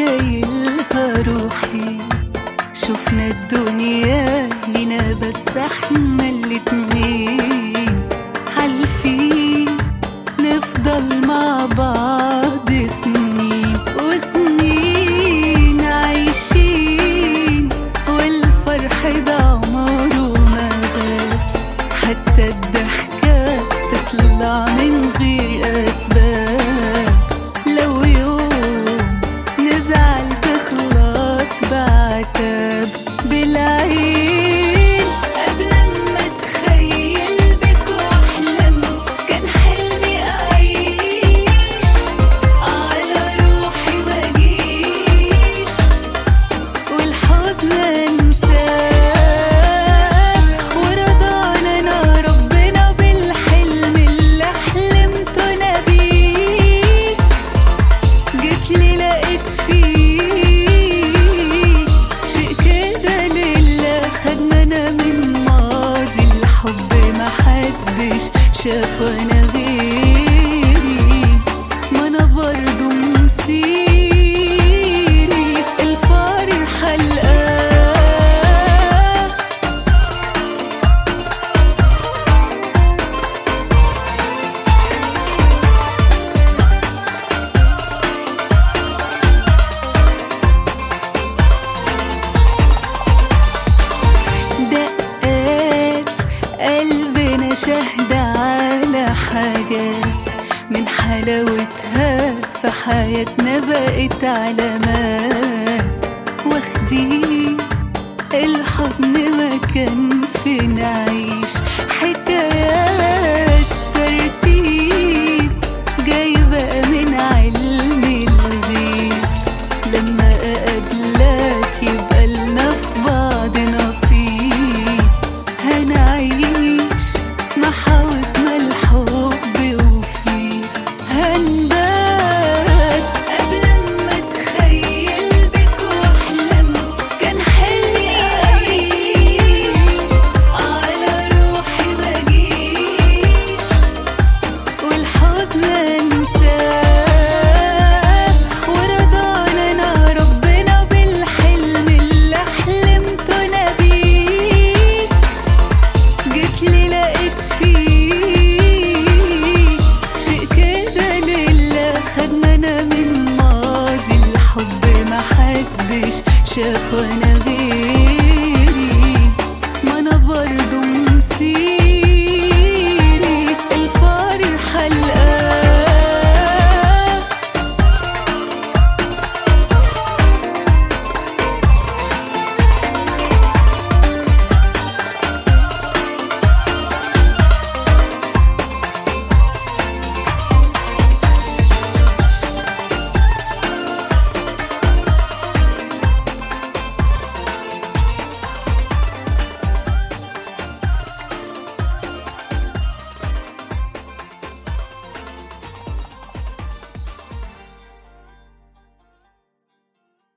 شايلها روحي شفنا الدنيا لنا بس احنا الاتنين حالفين نفضل مع بعض سنين وسنين عايشين والفرح ده عمره ما غاب حتى الضحكة تطلع من غير أسباب لو يوم نزعل تخلص بعتاب بالعين قبل ما اتخيل بك واحلم كان حلمي اعيش على روحي مجيش والحزن انساه ورضانا انا ربنا بالحلم اللي حلمت انا بيه جيت لي لقيت فيه شيء كده لله خدنا انا من ماضي الحب ما حدش شاف وانا غيري ما انا برضو مسيري الفرحة الآن دقات قلبنا شاهدة على حاجات من حلاوتها في حياتنا بقت علامات واخدين